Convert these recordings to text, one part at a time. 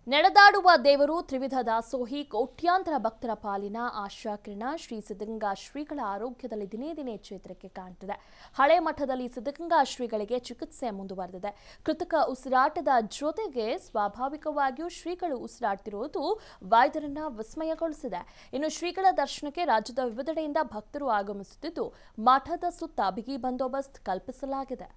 ನಡೆದಾಡುವ ದೇವರು ತ್ರಿವಿಧ ದಾಸೋಹಿ ಕೋಟ್ಯಾಂತರ ಭಕ್ತರ ಪಾಲಿನ ಆಶಾಕಿರಣ ಶ್ರೀ ಸಿದ್ಧಗಂಗಾ ಶ್ರೀಗಳ ಆರೋಗ್ಯದಲ್ಲಿ ದಿನೇ ದಿನೇ ಚೇತರಿಕೆ ಕಾಣ್ತಿದೆ ಹಳೆ ಮಠದಲ್ಲಿ ಸಿದ್ಧಗಂಗಾ ಶ್ರೀಗಳಿಗೆ ಚಿಕಿತ್ಸೆ ಮುಂದುವರೆದಿದೆ ಕೃತಕ ಉಸಿರಾಟದ ಜೊತೆಗೆ ಸ್ವಾಭಾವಿಕವಾಗಿಯೂ ಶ್ರೀಗಳು ಉಸಿರಾಡ್ತಿರುವುದು ವೈದ್ಯರನ್ನ ವಿಸ್ಮಯಗೊಳಿಸಿದೆ ಇನ್ನು ಶ್ರೀಗಳ ದರ್ಶನಕ್ಕೆ ರಾಜ್ಯದ ವಿವಿಧೆಡೆಯಿಂದ ಭಕ್ತರು ಆಗಮಿಸುತ್ತಿದ್ದು ಮಠದ ಸುತ್ತ ಬಿಗಿ ಬಂದೋಬಸ್ತ್ ಕಲ್ಪಿಸಲಾಗಿದೆ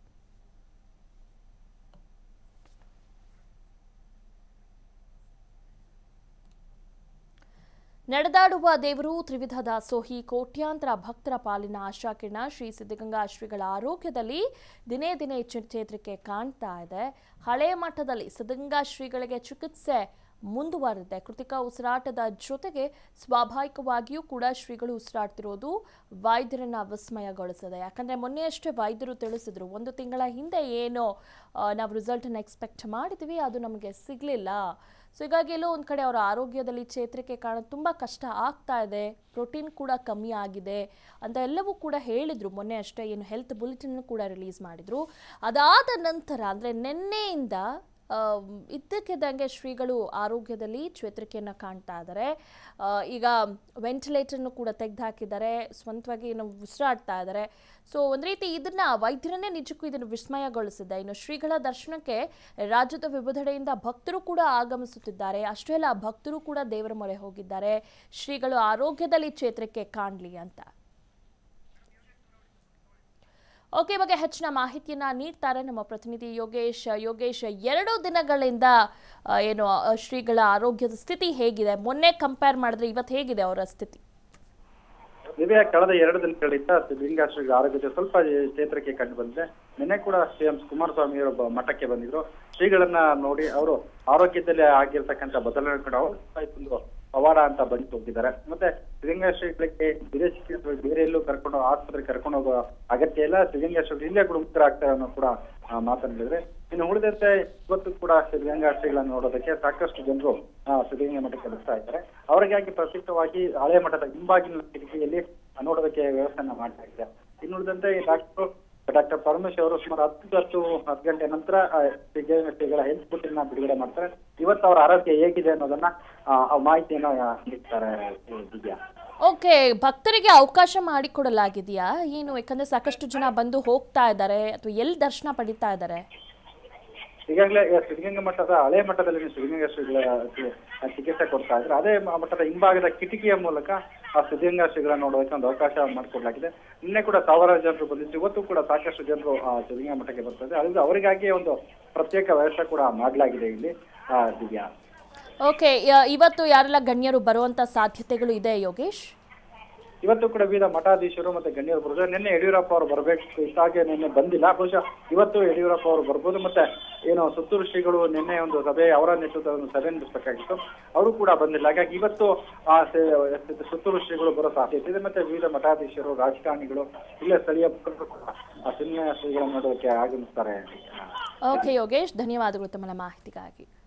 ನಡೆದಾಡುವ ದೇವರು ತ್ರಿವಿಧ ದಾಸೋಹಿ ಕೋಟ್ಯಾಂತರ ಭಕ್ತರ ಪಾಲಿನ ಆಶಾಕಿರಣ ಶ್ರೀ ಸಿದ್ಧಗಂಗಾ ಶ್ರೀಗಳ ಆರೋಗ್ಯದಲ್ಲಿ ದಿನೇ ದಿನೇ ಚೇ- ಚೇತರಿಕೆ ಕಾಣ್ತಾ ಇದೆ ಹಳೆ ಮಠದಲ್ಲಿ ಸಿದ್ಧಗಂಗಾ ಶ್ರೀಗಳಿಗೆ ಚಿಕಿತ್ಸೆ ಮುಂದುವರೆದಿದೆ ಕೃತಿಕ ಉಸಿರಾಟದ ಜೊತೆಗೆ ಸ್ವಾಭಾವಿಕವಾಗಿಯೂ ಕೂಡ ಶ್ರೀಗಳು ಉಸಿರಾಡ್ತಿರೋದು ವೈದ್ಯರನ್ನ ವಿಸ್ಮಯಗೊಳಿಸಿದೆ ಯಾಕಂದ್ರೆ ಮೊನ್ನೆಯಷ್ಟೇ ವೈದ್ಯರು ತಿಳಿಸಿದ್ರು ಒಂದು ತಿಂಗಳ ಹಿಂದೆ ಏನೋ ಆ, ನಾವು ರಿಸಲ್ಟನ್ನು ಎಕ್ಸ್ಪೆಕ್ಟ್ ಮಾಡಿದ್ವಿ ಅದು ನಮಗೆ ಸಿಗಲಿಲ್ಲ ಸೊ ಹೀಗಾಗಿ ಎಲ್ಲೋ ಒಂದು ಕಡೆ ಅವರ ಆರೋಗ್ಯದಲ್ಲಿ ಚೇತರಿಕೆ ಕಾಣೋದು ತುಂಬ ಕಷ್ಟ ಆಗ್ತಾ ಇದೆ ಪ್ರೋಟೀನ್ ಕೂಡ ಕಮ್ಮಿ ಆಗಿದೆ ಅಂತ ಎಲ್ಲವೂ ಕೂಡ ಹೇಳಿದರು ಮೊನ್ನೆ ಅಷ್ಟೇ ಏನು ಹೆಲ್ತ್ ಬುಲೆಟಿನ್ ಕೂಡ ರಿಲೀಸ್ ಮಾಡಿದರು ಅದಾದ ನಂತರ ಅಂದರೆ ನಿನ್ನೆಯಿಂದ ಆ, ಇದ್ದಕ್ಕಿದ್ದಂಗೆ ಶ್ರೀಗಳು ಆರೋಗ್ಯದಲ್ಲಿ ಚೇತರಿಕೆಯನ್ನು ಕಾಣ್ತಾ ಇದ್ದಾರೆ ಆ, ಈಗ ವೆಂಟಿಲೇಟರ್ನು ಕೂಡ ತೆಗೆದುಹಾಕಿದ್ದಾರೆ ಸ್ವಂತವಾಗಿ ಏನು ಉಸಿರಾಡ್ತಾ ಇದ್ದಾರೆ ಸೊ ಒಂದು ರೀತಿ ಇದನ್ನ ವೈದ್ಯರನ್ನೇ ನಿಜಕ್ಕೂ ಇದನ್ನು ವಿಸ್ಮಯಗೊಳಿಸಿದೆ ಇನ್ನು ಶ್ರೀಗಳ ದರ್ಶನಕ್ಕೆ ರಾಜ್ಯದ ವಿವಿಧೆಡೆಯಿಂದ ಭಕ್ತರು ಕೂಡ ಆಗಮಿಸುತ್ತಿದ್ದಾರೆ ಅಷ್ಟೇ ಅಲ್ಲ ಭಕ್ತರು ಕೂಡ ದೇವರ ಮೊರೆ ಹೋಗಿದ್ದಾರೆ ಶ್ರೀಗಳು ಆರೋಗ್ಯದಲ್ಲಿ ಚೇತರಿಕೆ ಕಾಣಲಿ ಅಂತ ಓಕೆ ಈ ಬಗ್ಗೆ ಹೆಚ್ಚಿನ ಮಾಹಿತಿಯನ್ನ ನೀಡ್ತಾರೆ ನಮ್ಮ ಪ್ರತಿನಿಧಿ ಯೋಗೇಶ್ ಯೋಗೇಶ್ ಎರಡು ದಿನಗಳಿಂದ ಆ, ಏನು ಆ, ಶ್ರೀಗಳ ಆರೋಗ್ಯದ ಸ್ಥಿತಿ ಹೇಗಿದೆ ಮೊನ್ನೆ ಕಂಪೇರ್ ಮಾಡಿದ್ರೆ ಇವತ್ತು ಹೇಗಿದೆ ಅವರ ಸ್ಥಿತಿ ದಿವ್ಯಾ ಕಳೆದ ಎರಡು ದಿನಗಳಿಂದ ಸಿದ್ಧಲಿಂಗ ಶ್ರೀಗಳ ಆರೋಗ್ಯದ ಸ್ವಲ್ಪ ಚೇತರಿಕೆ ಕಂಡು ಬಂದಿದೆ ನಿನ್ನೆ ಕೂಡ ಸಿಎಂ ಕುಮಾರಸ್ವಾಮಿ ಅವರು ಬ- ಮಠಕ್ಕೆ ಬಂದಿದ್ರು ಶ್ರೀಗಳನ್ನ ನೋಡಿ ಅವರು ಆರೋಗ್ಯದಲ್ಲಿ ಆಗಿರ್ತಕ್ಕಂಥ ಬದಲಾವಣೆ ಕೂಡ ಅವರು ಒಂದು ಪವಾಡ ಅಂತ ಬಂದು ಹೋಗಿದ್ದಾರೆ ಮತ್ತೆ ಸಿದ್ಧಲಿಂಗ ಶ್ರೀಗಳಿಗೆ ವಿದೇಶಕ್ಕೆ ಅಥವಾ ಬೇರೆ ಎಲ್ಲೂ ಕರ್ಕೊಂಡು ಆಸ್ಪತ್ರೆಗೆ ಕರ್ಕೊಂಡು ಹೋಗೋ ಅಗತ್ಯ ಇಲ್ಲ ಸಿದ್ಧಲಿಂಗ ಶ್ರೀಗಳು ಇಲ್ಲೇ ಗುಣಮುಖರಾಗ್ತಾರೆ ಅನ್ನೋ ಕೂಡ ಆ, ಮಾತನಾಡಿದ್ರೆ ಇನ್ನು ಉಳಿದಂತೆ ಇವತ್ತು ಕೂಡ ಸಿದ್ಧಗಂಗಾ ಶ್ರೀಗಳನ್ನ ನೋಡೋದಕ್ಕೆ ಸಾಕಷ್ಟು ಜನರು ಆ, ಸಿದ್ಧಗಂಗಾ ಮಠಕ್ಕೆ ಬರ್ತಾ ಇದ್ದಾರೆ ಅವರಿಗಾಗಿ ಪ್ರತ್ಯೇಕವಾಗಿ ಹಳೆ ಮಠದ ಹಿಂಬಾಗಿನ ಕಿಟಕಿಯಲ್ಲಿ ನೋಡೋದಕ್ಕೆ ವ್ಯವಸ್ಥೆಯನ್ನ ಮಾಡ್ತಾ ಇದ್ದಾರೆ ಇನ್ನು ಉಳಿದಂತೆ ಡಾಕ್ಟರ್ ಡಾಕ್ಟರ್ ಪರಮೇಶ್ವರ್ ಅವರು ಸುಮಾರು ಹತ್ತು ಹತ್ತು ಹತ್ತು ಗಂಟೆ ನಂತರ ಆ, ಸಿದ್ಧಗಂಗಾ ಶ್ರೀಗಳ ಹೆಲ್ತ್ ಬುಟ್ಟಿನ ಬಿಡುಗಡೆ ಮಾಡ್ತಾರೆ ಇವತ್ತು ಅವರ ಆರೋಗ್ಯ ಹೇಗಿದೆ ಅನ್ನೋದನ್ನ ಆ, ಆ ಮಾಹಿತಿಯನ್ನು ಆ, ನೀಡ್ತಾರೆ ಈ ದಿವ್ಯಾ ಓಕೆ ಭಕ್ತರಿಗೆ ಅವಕಾಶ ಮಾಡಿಕೊಡಲಾಗಿದೆಯಾ ಏನು ಯಾಕಂದ್ರೆ ಸಾಕಷ್ಟು ಜನ ಬಂದು ಹೋಗ್ತಾ ಇದ್ದಾರೆ ಅಥವಾ ಎಲ್ಲಿ ದರ್ಶನ ಪಡಿತಾ ಇದ್ದಾರೆ ಈಗಾಗಲೇ ಸಿದ್ಧಗಂಗಾ ಮಠದ ಹಳೆ ಮಠದಲ್ಲಿ ಸಿದ್ಧಗಂಗಾ ಶ್ರೀಗಳ ಚಿ- ಚಿಕಿತ್ಸೆ ಕೊಡ್ತಾ ಇದ್ರೆ ಅದೇ ಮ- ಮಠದ ಹಿಂಭಾಗದ ಕಿಟಕಿಯ ಮೂಲಕ ಆ ಸಿದ್ಧಗಂಗಾ ಶ್ರೀಗಳನ್ನ ನೋಡೋದಕ್ಕೆ ಒಂದು ಅವಕಾಶ ಮಾಡಿಕೊಡ್ಲಾಗಿದೆ ನಿನ್ನೆ ಕೂಡ ಸಾವಿರಾರು ಜನರು ಬಂದಿದ್ದು ಇವತ್ತು ಕೂಡ ಸಾಕಷ್ಟು ಜನರು ಆ ಸಿದ್ಧಗಂಗಾ ಮಠಕ್ಕೆ ಬರ್ತಾ ಇದ್ದಾರೆ ಅಲ್ಲದೆ ಅವರಿಗಾಗಿ ಒಂದು ಪ್ರತ್ಯೇಕ ವ್ಯವಸ್ಥೆ ಕೂಡ ಮಾಡಲಾಗಿದೆ ಇಲ್ಲಿ ಆ, ದಿವ್ಯಾ ಓಕೆ ಇವತ್ತು ಯಾರೆಲ್ಲ ಗಣ್ಯರು ಬರುವಂತ ಸಾಧ್ಯತೆಗಳು ಇದೆ ಯೋಗೇಶ್ ಇವತ್ತು ಕೂಡ ವಿವಿಧ ಮಠಾಧೀಶರು ಮತ್ತೆ ಗಣ್ಯರು ಬರ್ತಾರೆ ನಿನ್ನೆ ಯಡಿಯೂರಪ್ಪ ಅವರು ಬರಬೇಕು ಇಷ್ಟಾಗೆ ನಿನ್ನೆ ಬಂದಿಲ್ಲ ಬಹುಶಃ ಇವತ್ತು ಯಡಿಯೂರಪ್ಪ ಅವರು ಬರ್ಬೋದು ಮತ್ತೆ ಏನು ಸುತ್ತೂರು ಶ್ರೀಗಳು ನಿನ್ನೆ ಒಂದು ಸಭೆ ಅವರ ನೇತೃತ್ವದ ಒಂದು ಸಭೆ ನಡೆಸಬೇಕಾಗಿತ್ತು ಅವರು ಕೂಡ ಬಂದಿಲ್ಲ ಹಾಗಾಗಿ ಇವತ್ತು ಆ ಸೆ- ಸುತ್ತೂರು ಶ್ರೀಗಳು ಬರೋ ಸಾಧ್ಯತೆ ಇದೆ ಮತ್ತೆ ವಿವಿಧ ಮಠಾಧೀಶರು ರಾಜಕಾರಣಿಗಳು ಇಲ್ಲೇ ಸ್ಥಳೀಯ ಮುಖಂಡರು ಕೂಡ ಆ ಸಿನಿಮಾ ಶ್ರೀಗಳನ್ನು ನೋಡೋದಕ್ಕೆ ಆಗಮಿಸ್ತಾರೆ ಓಕೆ ಯೋಗೇಶ್ ಧನ್ಯವಾದಗಳು ತಮ್ಮ ಮಾಹಿತಿಗಾಗಿ